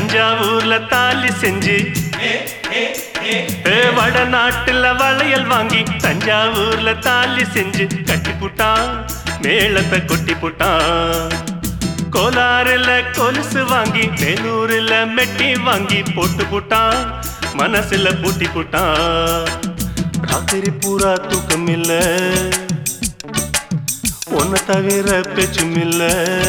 தஞ்சாவூர்ல தாலி செஞ்சு ஏ, வடநாட்டுல வளையல் வாங்கி தஞ்சாவூர்ல தாலி செஞ்சு கட்டி புட்டான் மேளத்தை கொட்டி புட்டான் கோலாறுல கொலுசு வாங்கி வேலூர்ல மெட்டி வாங்கி போட்டு புட்டான் மனசுல பூட்டி புட்டான் ராத்திரி பூரா தூக்கம் இல்ல உன்னை தவிர பேச்சும் இல்ல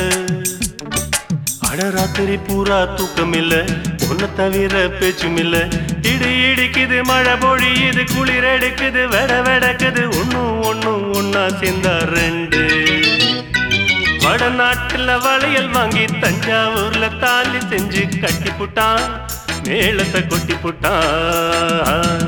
அட ராத்திரி பூரா தூக்கம் இல்ல உன்னை தவிர பேச்சும் இல்ல இடி இடிக்குது மழை பொழியுது குளிர் எடுக்குது வெட வெடக்குது ஒன்னும் ஒன்னும் ஒன்னா சேர்ந்தா ரெண்டு வடநாட்டுல வளையல் வாங்கி தஞ்சாவூர்ல தாலி செஞ்சு கட்டி புட்டான் மேளத்தை கொட்டி புட்டான்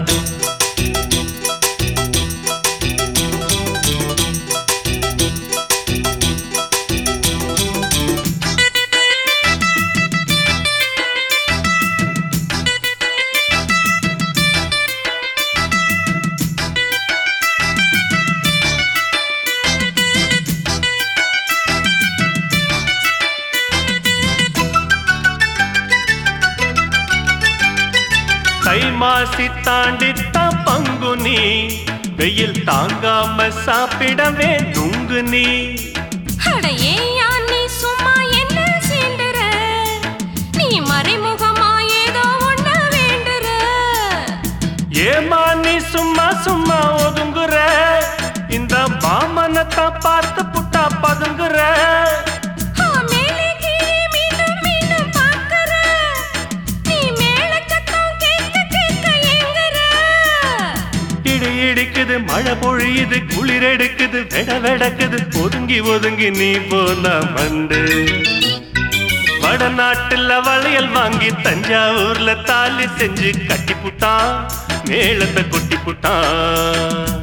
தை மாசி தாண்டித்தான் பங்குனி வெயில் தாங்காம சாப்பிடவே நுங்கு நீ அட ஏய்யா நீ சும்மா என்ன சீண்டுற? நீ மறைமுகமா ஏதோ ஒண்ண வேண்டுற. ஏமா நீ சும்மா சும்மா ஒதுங்குற இந்த மாமனத்தான் பார்த்து புட்டா பதுங்குற ஆ, மேலே கீழே மீண்டும் மீண்டும் பார்க்கற. நீ மேலச்சத்தம் கேட்க கேட்க ஏங்குற. இடி இடிக்குது மழை பொழியுது குளிர் எடுக்குது வெட வெடக்குது ஒதுங்கி ஒதுங்கி நீ போன மண்டு வடநாட்டுல வளையல் வாங்கி தஞ்சாவூர்ல தாலி செஞ்சு கட்டி புட்டான் மேளத்தை கொட்டி புட்டான்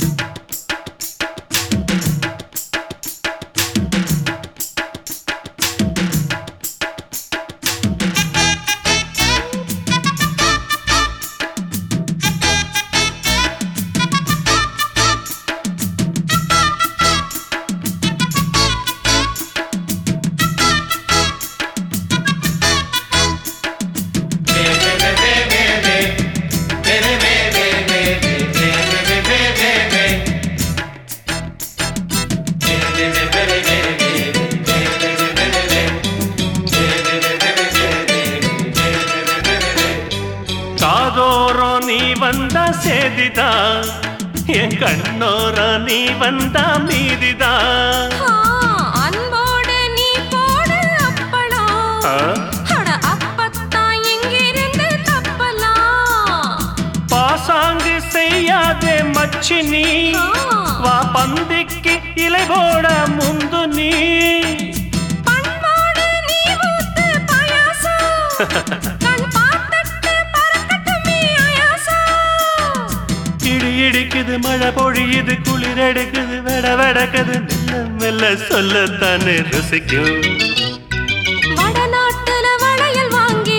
காதோரம் நீ வந்தா சேதிதான் என் கண்ணோரம் நீ வந்தா மீதிதான் ஆ, அன்போடு நீ போடு அப்பளம். ஆ? அட அப்பத்தான் எங்கிருந்து தப்பலாம் பாசாங்கு செய்யாதே மச்சி நீ ஆ. வா பந்திக்கு இலை போட முந்து நீ பண்பாடு நீ ஊத்து பாயாசம். கண் பார்த்துட்டு பறக்கட்டுமே ஆயாசம். இடி இடிக்குது மழை பொழியுது குளிர் எடுக்குது வெட வெடக்குது மெல்ல மெல்ல சொல்லத்தானே ருசிக்கும் வடநாட்டுல வளையல் வாங்கி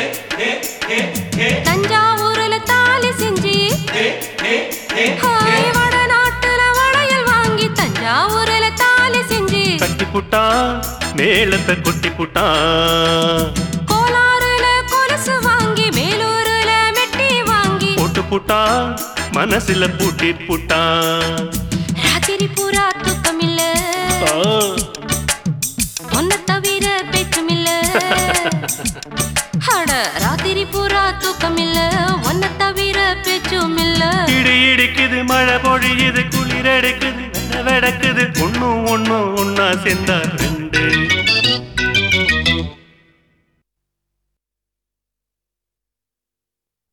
தஞ்சாவூர்ல தாலி செஞ்சு ஹாய், வடநாட்டுல வளையல் வாங்கி தஞ்சாவூர்ல தாலி செஞ்சு கட்டி புட்டான் மேளத்தை கொட்டி புட்டான் கோலாறுல கொலுசு வாங்கி வேலூர்ல மெட்டி வாங்கி போட்டு புட்டான் மனசுல பூட்டி புட்டான் ராத்திரி பூரா தூக்கம் இல்ல ஆ, ஒன்ன தவிர பேச்சும் இல்ல அட ராத்திரி பூரா தூக்கம் இல்ல ஒன்ன தவிர பேச்சும் இல்ல இடி இடிக்குது மழை பொழியுது குளிர் எடுக்குது வெட வெடக்குது ஒன்னும் ஒன்னும் ஒன்னா சேர்ந்தா ரெண்டு